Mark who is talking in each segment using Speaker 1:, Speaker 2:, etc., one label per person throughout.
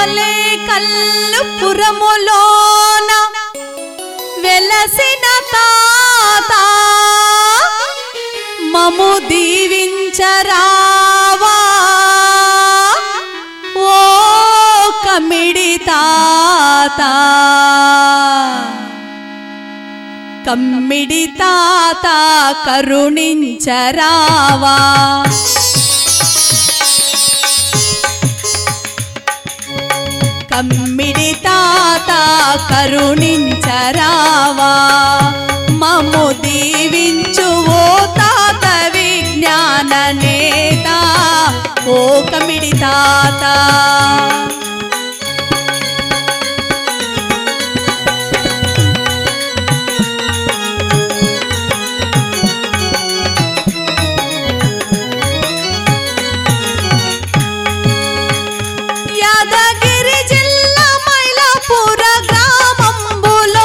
Speaker 1: వలే కల్లు పురములోన వెలసిన తాత మము దీవించరావా ఓ కమిడి తాత కమ్మిడి తాత కరుణించరావా కమ్మిడి తాత కరుణించరావా మమ్ము దీవించు ఓ తాత విజ్ఞాన నేత ఓ కమిడి తాత యాదగిరి జిల్లా మైలాపుర గ్రామంబులో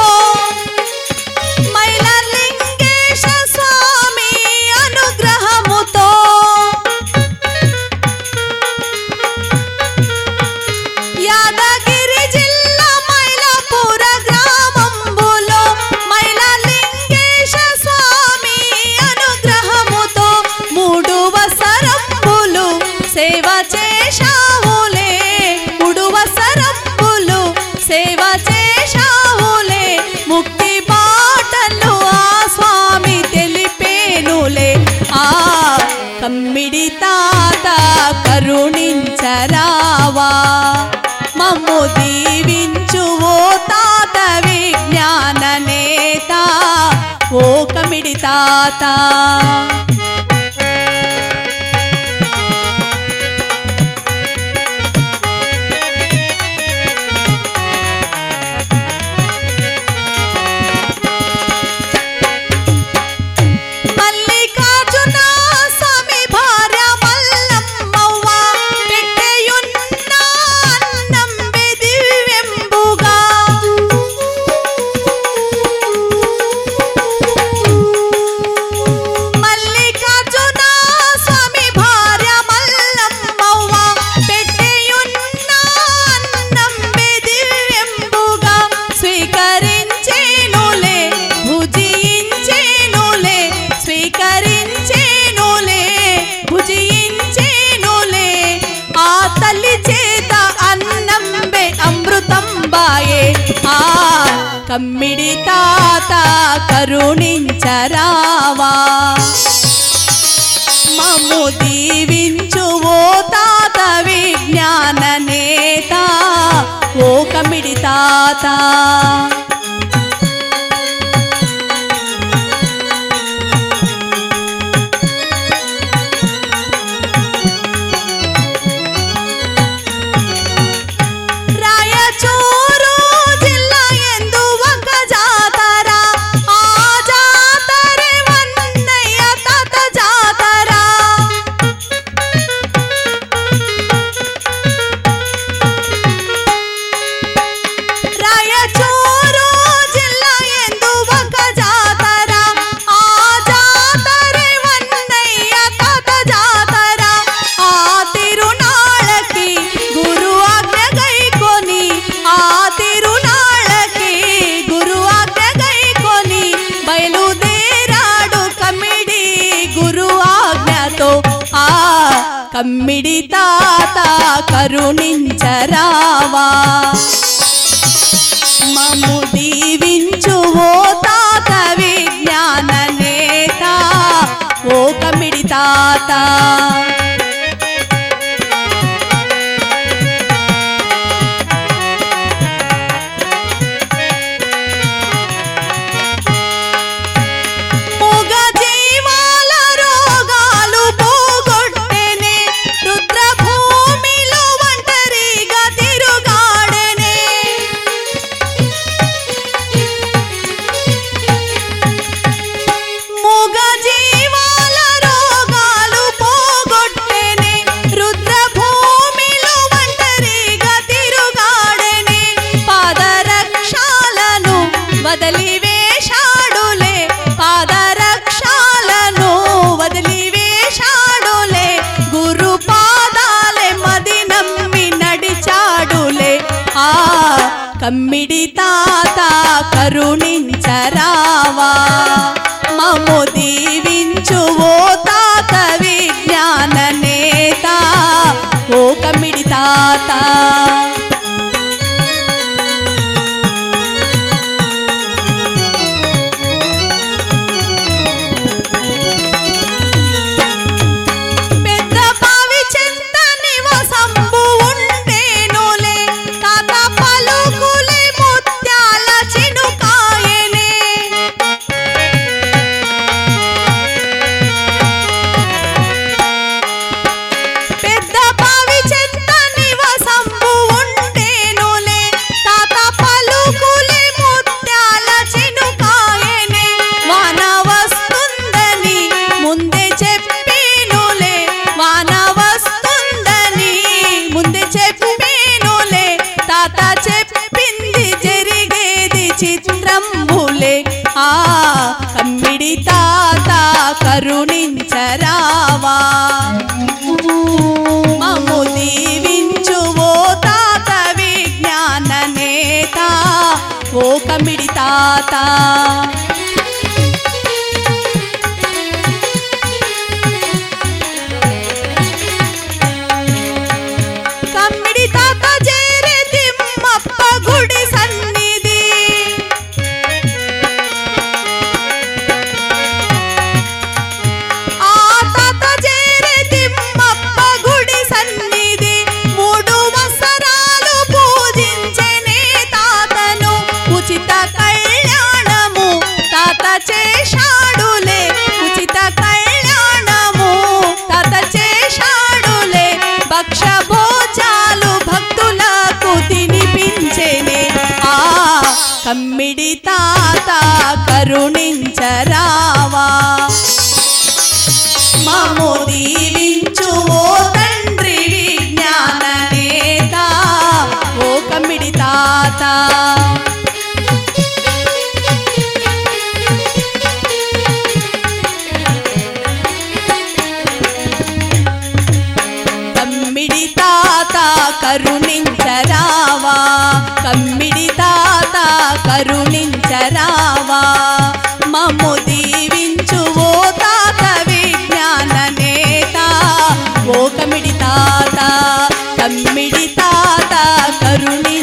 Speaker 1: మైలలింగేశ స్వామి అనుగ్రహముతో యాదగిరి జిల్లా మైలాపుర గ్రామంబులో మైలలింగేశ స్వామి అనుగ్రహముతో మూడు వసరంబులు సేవ చేశావులే మూడు వసరంబులు సేవ చేశావులే ముక్తి బాటలు ఆ స్వామి తెలిపేనులే ఆ కమ్మిడి తాత కరుణించరావా మమ్ము దీవించు ఓ తాత విజ్ఞాన నేత ఓ కమిడి తాత మల్లికార్జున స్వామి భార్య మల్లమ్మవ్వ పెట్టెయున్న అన్నం దివ్యంబుగా మల్లికార్జున స్వామి భార్య మల్లమ్మవ్వ పెట్టెయున్న అన్నం దివ్యంబుగా స్వీకరించేనులే భుజించేనులే స్వీకరించేనులే భుజించేనులే ఆ తల్లి చేత అన్నంబే అమృతం బాయే ఆ కమ్మిడి తాత కరుణించరావా మమ్ము దీవించు ఓ తాత విజ్ఞాన నేత ఓ కమిడి తాత రాయచూరు జిల్లా ఎందు ఒక జాతర ఆ జాతరే వన్నయ్య తాత జాతర రాయచూరు జిల్లా ఎందు ఒక జాతర ఆ జాతరే వన్నయ్య తాత జాతర ఆ తిరునాళ్ళకి గురు ఆజ్ఞ గైకొని ఆ తిరునాళ్ళకి గురు ఆజ్ఞ గైకొని బయలుదేరాడు కమిడి గురు ఆజ్ఞతో ఆ కమ్మిడి తాత కరుణించరావా మము దీవించు ఓ తాత విజ్ఞాన నేత ఓ కమిడి తాత మూగ జీవాల రోగాలు పోగొట్టెనే రుద్రభూమిలో ఒంటరిగా తిరుగాడెనే మూగ జీవాల రోగాలు పోగొట్టెనే కమ్మిడి తాత కరుణించరావా మము దీవించు ఓ తాత విజ్ఞాన నేత ఓ కమ్మిడి తాత పెద్ద బావి చెంత నివసంబు ఉండేనులే తాత పలుకులే ముత్యాల చినుకాయనే పెద్ద బావి చెంత నివసంబు ఉండేనులే తాత పలుకులే ముత్యాల చినుకాయనే వాన వస్తుందని ముందే చెప్పేనులే వాన వస్తుందని ముందే చెప్పేనులే తాత చెప్పింది జరిగేది చిత్రంబులే ఆ కమ్మిడి తాత కరుణించరావా మమ్ము దీవించు ఓ తాత విజ్ఞాన నేత ఓ కమిడి తాత కమ్మిడి తాత చేరే తిమ్మప్ప గుడి సన్నిధి ఆ తాత చేరే తిమ్మప్ప గుడి సన్నిధి మూడు వసరాలు పూజించెనే తాతను ఉచిత కళ్యాణము తాత చేశాడులే ఉచిత కళ్యాణము తాత చేశాడులే భక్ష భోజాలు భక్తులకు తినిపించెనే ఆ కమ్మిడి తాత కరుణించరావా మము దీవించు ఓ తండ్రి విజ్ఞాన నేత ఓ కమ్మిడి తాత కమ్మిడి తాత కరుణించరావా కమ్మిడి తాత కరుణించరావా మమ్ము దీవించు ఓ తాత విజ్ఞాన నేత ఓ కమిడి తాత కమ్మిడి తాత కరుణి